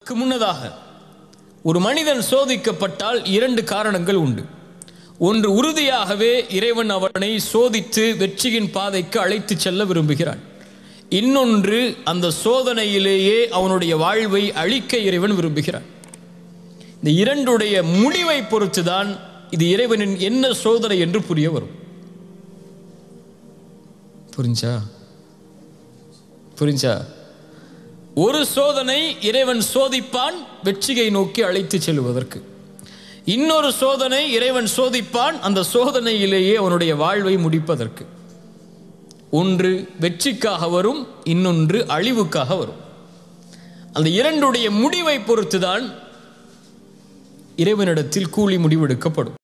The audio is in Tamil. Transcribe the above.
அதற்கு முன்னதாக ஒரு மனிதன் சோதிக்கப்பட்டால் இரண்டு காரணங்கள் உண்டு ஒன்று உறுதியாகவே இறைவன் அவனை சோதித்து வெற்றியின் பாதைக்கு அழைத்துச் செல்ல விரும்புகிறான் இன்னொன்று அந்த சோதனையிலேயே அவனுடைய வாழ்வை அழிக்க இறைவன் விரும்புகிறான் இந்த இரண்டுடைய முடிவை பொறுத்துதான் இது இறைவனின் என்ன சோதனை என்று புரிய வரும் புரிஞ்சா புரிஞ்சா ஒரு சோதனை இறைவன் சோதிப்பான் வெற்றியை நோக்கி அழைத்து செல்வதற்கு இன்னொரு சோதனை இறைவன் சோதிப்பான் அந்த சோதனையிலேயே அவனுடைய வாழ்வை முடிப்பதற்கு ஒன்று வெற்றிக்காக வரும் இன்னொன்று அழிவுக்காக வரும் அந்த இரண்டுடைய முடிவை பொறுத்துதான் இறைவனிடத்தில் கூலி முடிவெடுக்கப்படும்